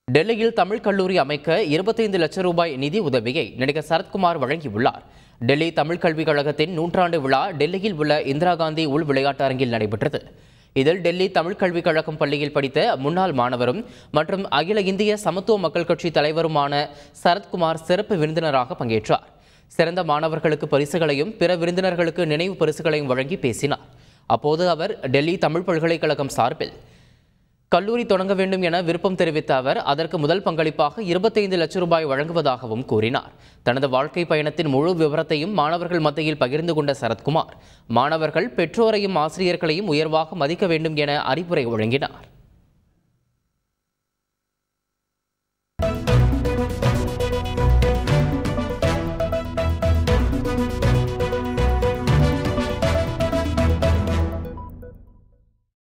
டெல்லியில் தமிழ் கல்லூரி அமைக்க இருபத்தைந்து லட்சம் ரூபாய் நிதி உதவியை நடிகர் சரத்குமார் வழங்கியுள்ளார் டெல்லி தமிழ் கல்விக் கழகத்தின் நூற்றாண்டு விழா டெல்லியில் உள்ள இந்திரா காந்தி உள் விளையாட்டு அரங்கில் நடைபெற்றது இதில் டெல்லி தமிழ் கல்விக் கழகம் பள்ளியில் படித்த முன்னாள் மாணவரும் மற்றும் அகில இந்திய சமத்துவ மக்கள் கட்சி தலைவருமான சரத்குமார் சிறப்பு விருந்தினராக பங்கேற்றார் சிறந்த மாணவர்களுக்கு பரிசுகளையும் பிற விருந்தினர்களுக்கு நினைவு பரிசுகளையும் வழங்கி பேசினார் அப்போது அவர் டெல்லி தமிழ் பல்கலைக்கழகம் சார்பில் கல்லூரி தொடங்க வேண்டும் என விருப்பம் தெரிவித்த அவர் அதற்கு முதல் பங்களிப்பாக இருபத்தைந்து லட்சம் ரூபாய் வழங்குவதாகவும் கூறினார் தனது வாழ்க்கை பயணத்தின் முழு விவரத்தையும் மாணவர்கள் மத்தியில் பகிர்ந்து கொண்ட சரத்குமார் மாணவர்கள் பெற்றோரையும் ஆசிரியர்களையும் உயர்வாக மதிக்க வேண்டும் என அறிவுரை வழங்கினார்